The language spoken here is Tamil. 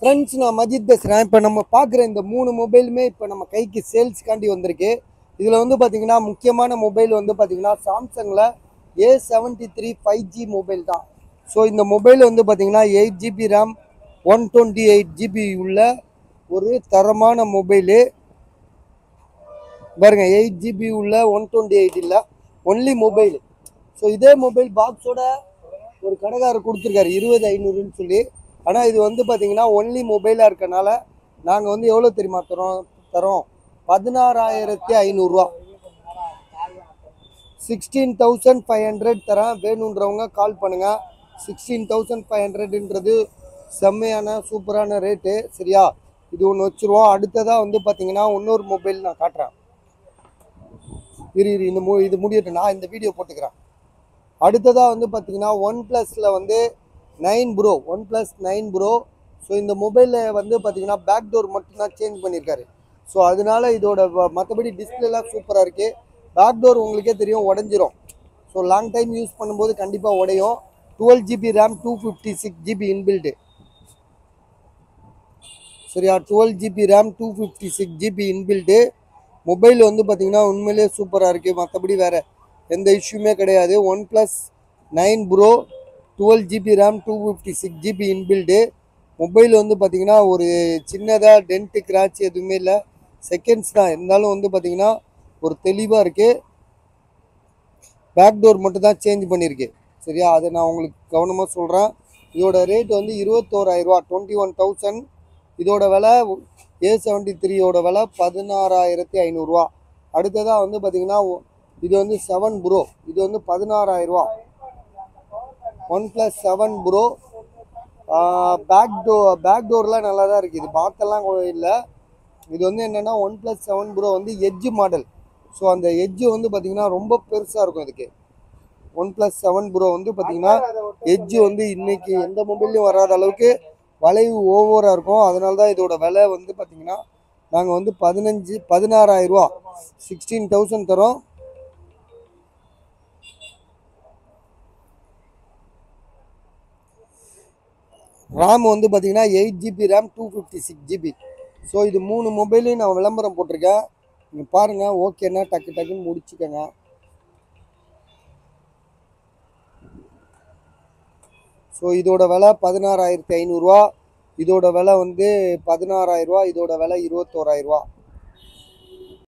ஃப்ரெண்ட்ஸ் நான் மஜித் பேசுகிறேன் இப்போ நம்ம பார்க்குற இந்த மூணு மொபைலுமே இப்போ நம்ம கைக்கு சேல்ஸ்க்காண்டி வந்திருக்கு இதில் வந்து பார்த்தீங்கன்னா முக்கியமான மொபைல் வந்து பார்த்தீங்கன்னா சாம்சங்கில் A seventy three five G mobile தான் ஸோ இந்த மொபைல் வந்து பார்த்தீங்கன்னா eight GB RAM one twenty eight GB உள்ள ஒரு தரமான மொபைலு பாருங்க எயிட் ஜிபி உள்ள ஒன் டுவெண்ட்டி எயிட் இல்லை ஒன்லி மொபைல் ஸோ இதே மொபைல் பாக்ஸோட ஒரு கடைக்காரர் கொடுத்துருக்காரு இருபது ஐநூறுன்னு சொல்லி ஆனால் இது வந்து பார்த்தீங்கன்னா ஒன்லி மொபைலாக இருக்கனால நாங்கள் வந்து எவ்வளோ தெரியுமா தரோம் தரோம் பதினாறாயிரத்தி ஐநூறுரூவா சிக்ஸ்டீன் தௌசண்ட் ஃபைவ் ஹண்ட்ரட் தரேன் வேணுன்றவங்க கால் பண்ணுங்கள் சிக்ஸ்டீன் தௌசண்ட் ஃபைவ் ஹண்ட்ரட்ன்றது செம்மையான சூப்பரான ரேட்டு சரியா இது ஒன்று வச்சுருவோம் அடுத்ததாக வந்து பார்த்தீங்கன்னா இன்னொரு மொபைல் நான் காட்டுறேன் இரு இரு இந்த மு இது முடியட்டும் நான் இந்த வீடியோ போட்டுக்கிறேன் அடுத்ததாக வந்து பார்த்தீங்கன்னா ஒன் ப்ளஸில் வந்து nine pro one plus nine pro so இந்த மொபைலில் வந்து பார்த்தீங்கன்னா பேக் டோர் மட்டும்தான் சேஞ்ச் பண்ணியிருக்காரு ஸோ அதனால இதோட வ- மற்றபடி டிஸ்பிளேலாம் சூப்பராக இருக்குது பேக் டோர் உங்களுக்கே தெரியும் உடஞ்சிரும் ஸோ லாங் டைம் யூஸ் பண்ணும்போது கண்டிப்பாக உடையும் twelve GB RAM two fifty six GB inbuilt சரியா twelve GB RAM two fifty six GB inbuilt mobile வந்து பார்த்தீங்கன்னா உண்மையிலேயே சூப்பராக இருக்குது மற்றபடி வேறு எந்த இஷ்யூமே கிடையாது one plus nine pro twelve GB RAM two fifty six GB inbuilt mobile வந்து பார்த்தீங்கன்னா ஒரு சின்னதாக டென்ட்டு கிராச் எதுவுமே இல்லை செகண்ட்ஸ் தான் இருந்தாலும் வந்து பார்த்தீங்கன்னா ஒரு தெளிவாக இருக்குது பேக் டோர் மட்டும் தான் சேஞ்ச் பண்ணியிருக்கு சரியா அதை நான் உங்களுக்கு கவனமாக சொல்கிறேன் இதோட ரேட் வந்து இருபத்தோராயிரரூவா டுவெண்ட்டி ஒன் தௌசண்ட் இதோட விலை ஏ செவன்ட்டி த்ரீயோட விலை பதினாறாயிரத்தி ஐநூறுரூவா அடுத்ததாக வந்து பார்த்தீங்கன்னா ஒ- இது வந்து செவன் ப்ரோ இது வந்து பதினாறாயிரரூவா one plus seven pro back door back டோர்லாம் நல்லா தான் இருக்குது இது பார்த்தெல்லாம் இல்லை இது வந்து என்னென்னா ஒன் ப்ளஸ் செவன் ப்ரோ வந்து எட்ஜ் மாடல் ஸோ அந்த எட்ஜ் வந்து பார்த்தீங்கன்னா ரொம்ப பெருசாக இருக்கும் இதுக்கு ஒன் ப்ளஸ் செவன் ப்ரோ வந்து பார்த்தீங்கன்னா எட்ஜ் வந்து இன்னைக்கு எந்த மொபைல்லையும் வராத அளவுக்கு வளைவு ஓவராக இருக்கும் அதனால தான் இதோட விலை வந்து பார்த்தீங்கன்னா நாங்கள் வந்து பதினஞ்சு பதினாறாயிரரூவா சிக்ஸ்டீன் தௌசண்ட் தரோம் ரேம் வந்து பார்த்தீங்கன்னா eight GB RAM two fifty six GB so இது மூணு மொபைலையும் நான் விளம்பரம் போட்டிருக்கேன் நீங்கள் பாருங்கள் ஓகேன்னா டக்கு டக்குன்னு முடிச்சுக்கோங்க ஸோ இதோட விலை பதினாறாயிரத்தி ஐநூறுரூவா இதோட விலை வந்து பதினாறாயிரரூவா இதோட விலை இருபத்தோராயிரரூவா